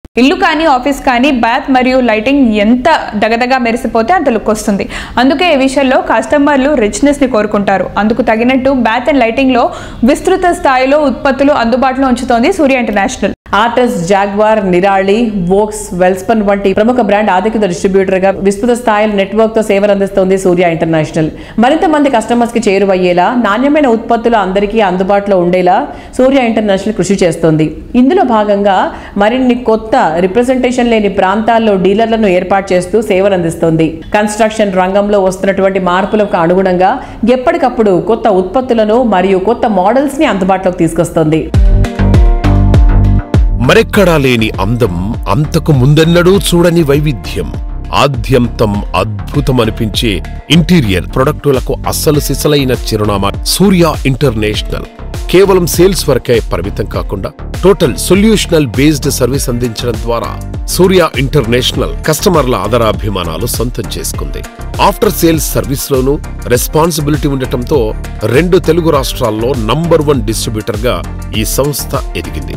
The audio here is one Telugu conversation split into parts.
ఇల్లు కానీ ఆఫీస్ కానీ బ్యాత్ మరియు లైటింగ్ ఎంత దగదగా మెరిసిపోతే అంత లుక్ వస్తుంది అందుకే ఈ విషయంలో కస్టమర్లు రిచ్నెస్ ని కోరుకుంటారు అందుకు తగినట్టు బ్యాత్ అండ్ లైటింగ్ లో విస్తృత స్థాయిలో ఉత్పత్తులు అందుబాటులో ఉంచుతోంది Surya international arts Jaguar Nirali Vox Welspun వంటి ప్రముఖ బ్రాండ్ అధికృత డిస్ట్రిబ్యూటర్ గా విస్తృత స్థాయిలో నెట్వర్క్ తో సేవలు అందిస్తోంది సూర్య ఇంటర్నేషనల్ మరింత మంది కస్టమర్స్ కి చేరువయ్యేలా నాణ్యమైన ఉత్పత్తులు అందరికీ అందుబాటులో ఉండేలా సూర్య ఇంటర్నేషనల్ కృషి చేస్తోంది ఇందులో భాగంగా మరిన్ని కొత్త రిప్రజెంటేషన్ లేని ప్రాంతాల్లో డీలర్లను ఏర్పాటు చేస్తూ సేవలు అందిస్తోంది కన్స్ట్రక్షన్ రంగంలో వస్తున్నటువంటి మార్పులకు అనుగుణంగా ఎప్పటికప్పుడు కొత్త ఉత్పత్తులను మరియు కొత్త మోడల్స్ ని అందుబాటులోకి తీసుకొస్తోంది మరెక్కడా లేని అందం అంతకు ముందెన్నడూ చూడని వైవిధ్యం ఆద్యంతం అద్భుతమనిపించే ఇంటీరియర్ ప్రొడక్టులకు అస్సలు సిసలైన చిరునామా సూర్య ఇంటర్నేషనల్ కేవలం సేల్స్ వరకే పరిమితం కాకుండా టోటల్ సొల్యూషనల్ బేస్డ్ సర్వీస్ అందించడం ద్వారా సూర్య ఇంటర్నేషనల్ కస్టమర్ల ఆదరాభిమానాలు సొంతం చేసుకుంది ఆఫ్టర్ సేల్స్ సర్వీస్ లోనూ రెస్పాన్సిబిలిటీ ఉండటంతో రెండు తెలుగు రాష్ట్రాల్లో నంబర్ వన్ డిస్ట్రిబ్యూటర్ గా ఈ సంస్థ ఎదిగింది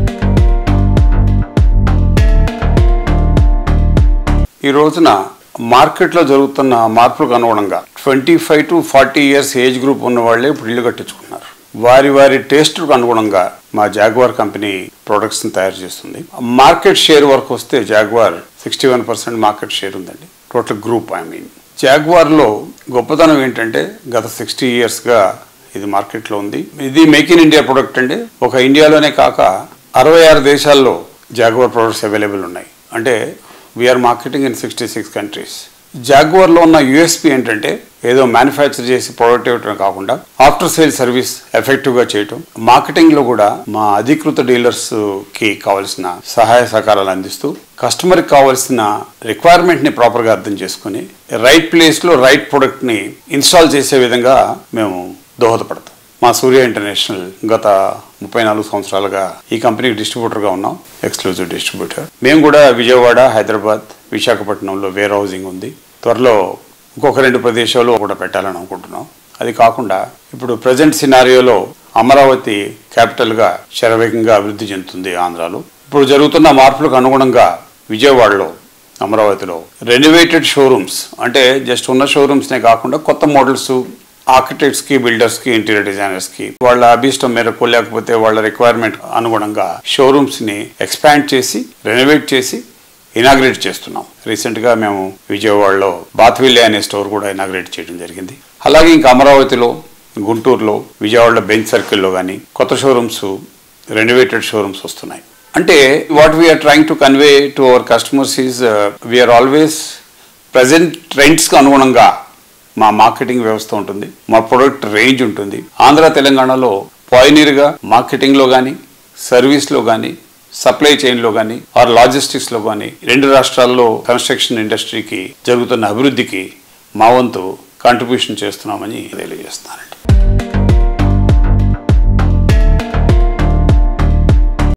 ఈ రోజున మార్కెట్లో జరుగుతున్న మార్పులకు అనుగుణంగా twenty five to forty years age group ఉన్న వాళ్ళే ఇప్పుడు ఇల్లు కట్టించుకున్నారు వారి వారి టేస్ట్కు అనుగుణంగా మా జాగ్వార్ కంపెనీ ప్రొడక్ట్స్ని తయారు చేస్తుంది మార్కెట్ షేర్ వరకు వస్తే Jaguar sixty one percent market share ఉందండి టోటల్ గ్రూప్ ఐ మీన్ జాగ్వార్లో గొప్పతనం ఏంటంటే గత సిక్స్టీ ఇయర్స్గా ఇది మార్కెట్లో ఉంది ఇది మేక్ ఇన్ ఇండియా ప్రొడక్ట్ అండి ఒక ఇండియాలోనే కాక అరవై ఆరు దేశాల్లో జాగ్వార్ ప్రొడక్ట్స్ అవైలబుల్ ఉన్నాయి అంటే we're marketing in sixty six countries జాగ్వార్లో ఉన్న యూఎస్పీ ఏంటంటే ఏదో మ్యానుఫ్యాక్చర్ చేసి ప్రొడక్ట్ ఇవ్వటం కాకుండా ఆఫ్టర్ సేల్ సర్వీస్ ఎఫెక్టివ్గా చేయటం మార్కెటింగ్లో కూడా మా అధికృత డీలర్స్కి కావాల్సిన సహాయ సహకారాలు అందిస్తూ కస్టమర్కి కావాల్సిన రిక్వైర్మెంట్ని ప్రాపర్గా అర్థం చేసుకుని రైట్ ప్లేస్లో రైట్ ప్రొడక్ట్ని ఇన్స్టాల్ చేసే విధంగా మేము దోహదపడతాం మా సూర్య ఇంటర్నేషనల్ గత ముప్పై నాలుగు సంవత్సరాలుగా ఈ కంపెనీకి డిస్ట్రిబ్యూటర్గా ఉన్నాం ఎక్స్క్లూజివ్ డిస్ట్రిబ్యూటర్ మేము కూడా విజయవాడ హైదరాబాద్ విశాఖపట్నంలో వేర్ హౌసింగ్ ఉంది త్వరలో ఇంకొక రెండు ప్రదేశాల్లో కూడా పెట్టాలని అనుకుంటున్నాం అది కాకుండా ఇప్పుడు ప్రజెంట్ సినారియోలో అమరావతి క్యాపిటల్గా శరవేగంగా అభివృద్ధి చెందుతుంది ఆంధ్రాలో ఇప్పుడు జరుగుతున్న మార్పులకు అనుగుణంగా విజయవాడలో అమరావతిలో రెనోవేటెడ్ షోరూమ్స్ అంటే జస్ట్ ఉన్న షోరూమ్స్నే కాకుండా కొత్త మోడల్స్ ఆర్కిటెక్ట్స్కి బిల్డర్స్కి ఇంటీరియర్ డిజైనర్స్కి వాళ్ళ అభిష్టం మేరకు లేకపోతే వాళ్ళ రిక్వైర్మెంట్ అనుగుణంగా షోరూమ్స్ని ఎక్స్పాండ్ చేసి రెనోవేట్ చేసి ఇనాగ్రేట్ చేస్తున్నాం రీసెంట్గా మేము విజయవాడలో బాత్విల్లే అనే స్టోర్ కూడా ఇనాగ్రేట్ చేయడం జరిగింది అలాగే ఇంకా అమరావతిలో గుంటూరులో విజయవాడలో బెంచ్ సర్కిల్లో కానీ కొత్త షోరూమ్స్ రెనోవేటెడ్ షోరూమ్స్ వస్తున్నాయి అంటే what we're trying to convey to our customers is we're always present ట్రెండ్స్కి అనుగుణంగా మా మార్కెటింగ్ వ్యవస్థ ఉంటుంది మా ప్రొడక్ట్ రేంజ్ ఉంటుంది ఆంధ్ర తెలంగాణలో పాయినీర్గా మార్కెటింగ్లో కానీ సర్వీస్లో కానీ సప్లై చైన్లో కానీ ఆర్ లాజిస్టిక్స్లో కానీ రెండు రాష్ట్రాల్లో కన్స్ట్రక్షన్ ఇండస్ట్రీకి జరుగుతున్న అభివృద్ధికి మా వంతు కాంట్రిబ్యూషన్ చేస్తున్నామని తెలియజేస్తున్నానండి